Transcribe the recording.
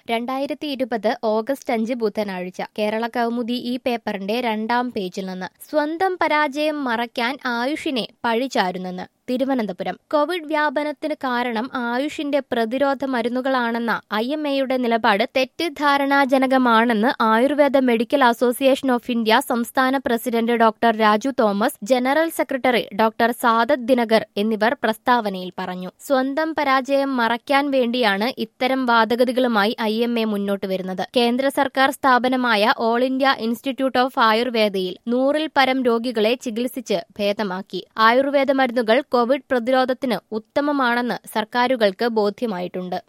രണ്ടായിരത്തി ഇരുപത് ഓഗസ്റ്റ് അഞ്ച് ബുധനാഴ്ച കേരള കൗമുദി ഈ പേപ്പറിന്റെ രണ്ടാം പേജിൽ നിന്ന് സ്വന്തം പരാജയം മറയ്ക്കാൻ ആയുഷിനെ പഴിചാരുന്നെന്ന് തിരുവനന്തപുരം കോവിഡ് വ്യാപനത്തിന് കാരണം ആയുഷിന്റെ പ്രതിരോധ മരുന്നുകളാണെന്ന ഐ എം എയുടെ നിലപാട് തെറ്റിദ്ധാരണാജനകമാണെന്ന് Ayurveda medical association of India സംസ്ഥാന president doctor Raju Thomas general secretary doctor Sadath Dinakar എന്നിവർ പ്രസ്താവനയിൽ പറഞ്ഞു സ്വന്തം പരാജയം മറയ്ക്കാൻ വേണ്ടിയാണ് ഇത്തരം വാദഗതികളുമായി ഐ എം എ മുന്നോട്ട് വരുന്നത് കേന്ദ്ര സർക്കാർ സ്ഥാപനമായ ഓൾ ഇന്ത്യ ഇൻസ്റ്റിറ്റ്യൂട്ട് ഓഫ് ആയുർവേദയിൽ നൂറിൽ പരം രോഗികളെ ചികിത്സിച്ച് ഭേദമാക്കി ആയുർവേദ മരുന്നുകൾ കോവിഡ് പ്രതിരോധത്തിന് ഉത്തമമാണെന്ന് സർക്കാരുകൾക്ക് ബോധ്യമായിട്ടുണ്ട്